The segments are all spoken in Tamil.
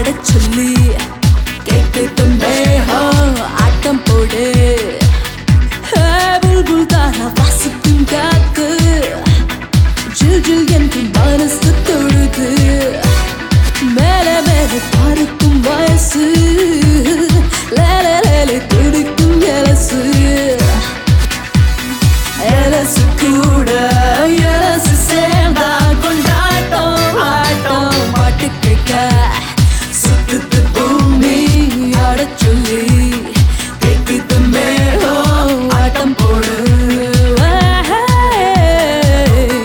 ஆடச் சொல்லி கேட்குது மேகம் ஆட்டம் போடு ஹே, புல்புல் தானா வாசிக்கும் காத்து ஜில் ஜில் என்று மனசு தொழுது மேலே மேலே பார்க்கும் வயசு லேலே லேலே துடிக்கும் எலசு எலசு கூட எலசு சேர்ந்தா கொண்டாட்டம் ஆட்டம் பாட்டு கேட்க சுத்துது பூமி ஆடச் சொல்லி கேக்குது மேகம் ஆட்டம் போடு Hey.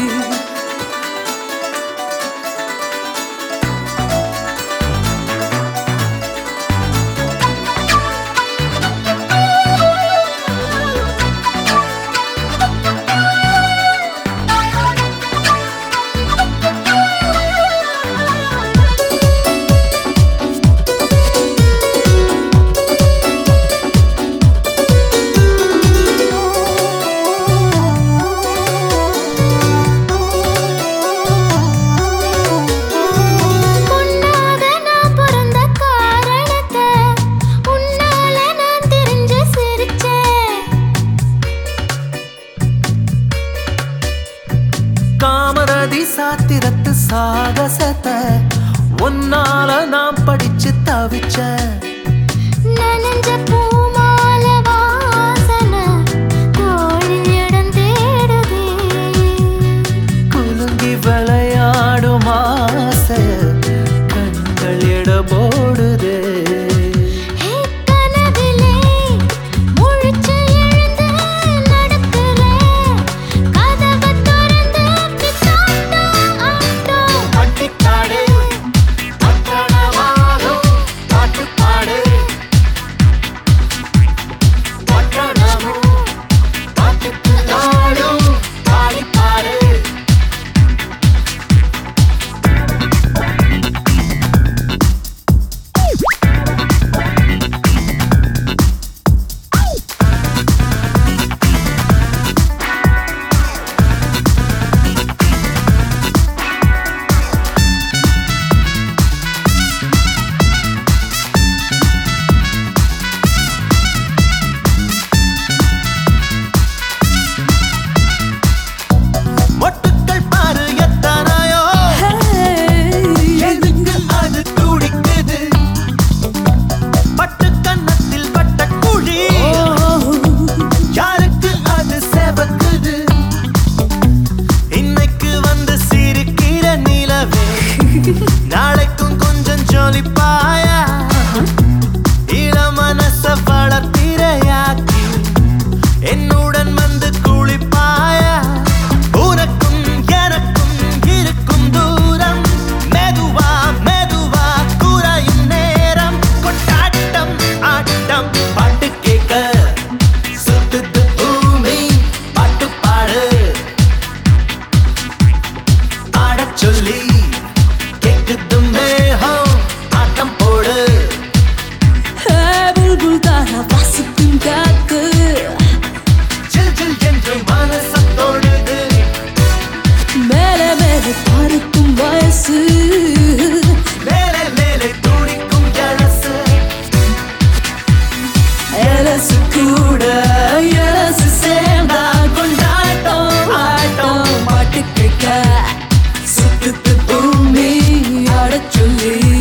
பொன்னாக நான் பிறந்த காரணத்தை உன்னால நான் தெரிஞ்சு சிரிச்சேன் காமரதி சாத்திரத்து சாகசத்தை உன்னால நாம் படிச்சு தவிச்சேன் நனைஞ்ச பூமால வாசனை கோழி இடம் தேடுதே குலுங்கி விளையாடும் ஆசை கண்கள் எட போடுதே ஹே கனவிலே முழிச்சு எழுந்து நடக்கிறேன் கதவை திறந்து பித்தாட்டம் ஆட்டம் அட்டிக்காடு பட்டணமாகும் பாட்டுப்பாடு பட்டணமும் பாட்டுக்கு நாடும் பாடிப்பாடு மொட்டுக்கள் பாரு எத்தனையோ எதுக்கு அது துடிக்குது பட்டு கன்னத்தில் பட்ட குழி யாருக்கு அது செவக்குது இன்னைக்கு வந்து சிரிக்கிற நிலவே நாளைக்கும் கொஞ்சம் ஜொலிப்பாயா இள மனச வளர்த்திரையாக்கி என்னுடன் வந்து குளிப்பாயா உனக்கும் எனக்கும் இருக்கும் தூரம் மெதுவா மெதுவா குறையும் நேரம் கொண்டாட்டம் ஆட்டம் பாட்டு கேட்க சுத்துது பூமி பாட்டு பாடு ஆடச் சொல்லி கேக்குது மேகம் ஆட்டம் போடு ஹே, புல்புல் தானா வாசிக்கும் காத்து ஜில் ஜில் என்று மனச தொழுது மேலே மேலே பார்க்கும் வயசு மேலே மேலே துடிக்கும் எழசு எலசு கூட எலசு சேர்ந்தா கொண்டாட்டம் ஆட்டம் பாட்டு கேட்க சுத்துது பூமி ஆடச் சொல்லி